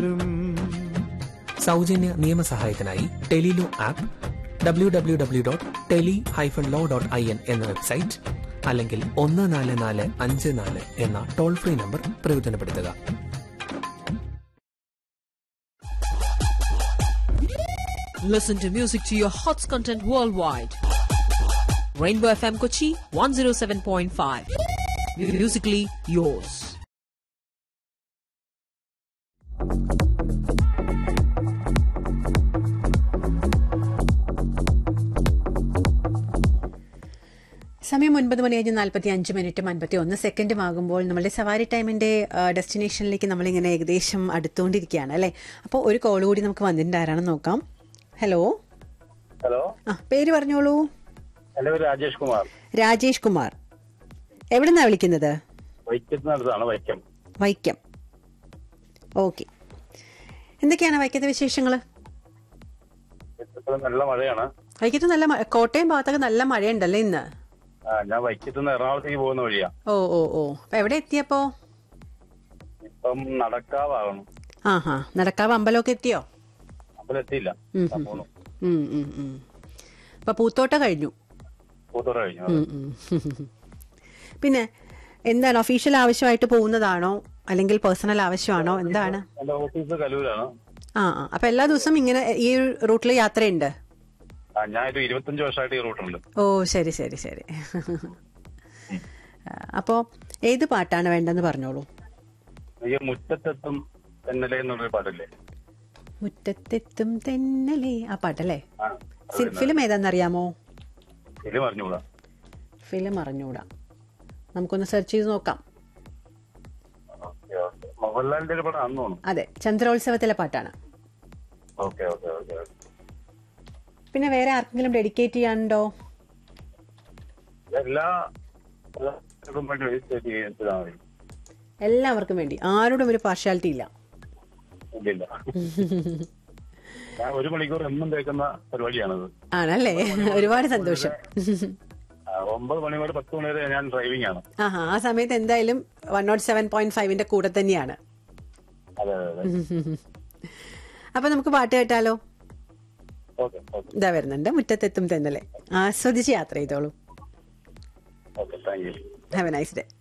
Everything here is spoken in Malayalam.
സൗജന്യ നിയമസഹായത്തിനായി tele law app W W W dot tele hyphen law dot I N എന്ന വെബ്സൈറ്റ് അല്ലെങ്കിൽ ഒന്ന് നാല് നാല് അഞ്ച് നാല് എന്ന ടോൾ ഫ്രീ നമ്പർ പ്രയോജനപ്പെടുത്തുക Listen to music to your hots content worldwide. Rainbow FM Kochi 107.5. Musically yours. സമയം ഒൻപത് മണി കഴിഞ്ഞ് നാൽപ്പത്തി അഞ്ച് മിനിറ്റും അൻപത്തി ഒന്ന് സെക്കൻഡും ആകുമ്പോൾ നമ്മളുടെ സവാരി ടൈമിന്റെ ആ, ഡെസ്റ്റിനേഷനിലേക്ക് നമ്മളിങ്ങനെ ഏകദേശം അടുത്തുകൊണ്ടിരിക്കുകയാണ് അല്ലേ അപ്പോൾ ഒരു കോൾ കൂടി നമുക്ക് വന്നിട്ടുണ്ട് ആരാണെന്ന് നോക്കാം ഹലോ ഹലോ ആ പേര് പറഞ്ഞോളൂ എന്റെ പേര് രാജേഷ് കുമാർ രാജേഷ് കുമാർ എവിടെ നിന്നാണ് വിളിക്കുന്നത് വൈക്കത്തിനടുത്താണ് വൈക്കം വൈക്കം ഓക്കെ എന്തൊക്കെയാണ് വൈക്കത്തെ വിശേഷങ്ങൾ ഇപ്പോൾ നല്ല മഴയാണ് വൈക്കത്ത് നല്ല മഴ കോട്ടയം ഭാഗത്തൊക്കെ നല്ല മഴയുണ്ടല്ലേ ഇന്ന് ആ, ഞാൻ വൈക്കത്ത് നിന്ന് എറണാകുളത്തേക്ക് പോകുന്ന വഴിയാ ഓ ഓ ഓ അപ്പൊ എവിടെ എത്തിയപ്പോ ഇപ്പം നടക്കാവാകണം ആ ഹാ നടക്കാവ് അമ്പലമൊക്കെ എത്തിയോ അമ്പലത്തിയില്ല ഉം, ഞാൻ ഉം. പോണു ഉം, ഉം, ഉം. അപ്പൊ പൂത്തോട്ട കഴിഞ്ഞു പൂത്തോറ കഴിഞ്ഞു ഉം, ഉം. പിന്നെ എന്താണ് ഒഫീഷ്യൽ ആവശ്യമായിട്ട് പോകുന്നതാണോ അല്ലെങ്കിൽ പേഴ്സണൽ ആവശ്യമാണോ എന്താണ് എന്റെ ഓഫീസ് കലൂരാണ് ആ ആ അപ്പൊ എല്ലാ ദിവസവും ഇങ്ങനെ ഈ റൂട്ടിൽ യാത്രയുണ്ട് ആ, ഞാൻ ഒരു ഇരുപത്തഞ്ച് വർഷമായിട്ട് ഈ റൂട്ടുണ്ട് ഓ ശരി ശരി ശരി ആ, അപ്പോ ഏത് പാട്ടാണ് വേണ്ടെന്ന് പറഞ്ഞോളൂ ഈ മുറ്റത്തെത്തും തെന്നലെ എന്നുള്ളൊരു പാട്ടില്ലേ മുറ്റത്തെത്തും തെന്നലേ ആ പാട്ടല്ലേ ആ സി- ഫിലിം ഏതാണെന്നറിയാമോ ഫിലിം അറിഞ്ഞൂടാ ഫിലിം അറിഞ്ഞൂടാ നമുക്കൊന്ന് സെർച്ച് ചെയ്ത് നോക്കാം ഓക്കെ ഓക്കെ മോഹൻലാലിന്റെ ഒരു പടം ആണെന്ന് തോന്നുന്നു അതെ ചന്ദ്രോത്സവത്തിലെ പാട്ടാണ് ഓക്കെ ഓക്കെ ഓക്കെ ഓക്കെ പിന്നെ വേറെ ആർക്കെങ്കിലും ഡെഡിക്കേറ്റ് ചെയ്യാനുണ്ടോ എല്ലാ എല്ലാവർക്കും വേണ്ടി ചെയ്താൽ മതി എല്ലാവർക്കും വേണ്ടി ആരോടും ഒരു പാർഷ്യാലിറ്റി ഇല്ല ഇല്ലില്ല ഞാൻ ഒരു മണിക്കൂർ എന്നും കേൾക്കുന്ന പരിപാടിയാണത് ആണല്ലേ ഒരുപാട് സന്തോഷം ആ, ഒമ്പത് മണി മുതൽ പത്ത് മണി വരെ ഞാൻ ഡ്രൈവിംഗ് ആണ് ആഹാ ആ സമയത്ത് എന്തായാലും വൺ നോട്ട് സെവൻ പോയിന്റ് ഫൈവിന്റെ കൂടെ തന്നെയാണ് അതെ അതെ അതെ അപ്പൊ നമുക്ക് പാട്ട് കേട്ടാലോ ഓക്കെ ഓക്കെ ഇതാ വരുന്നുണ്ട് മുറ്റത്തെത്തും തെന്നലെ ആസ്വദിച്ച് യാത്ര ചെയ്തോളൂ okay thank you have a nice day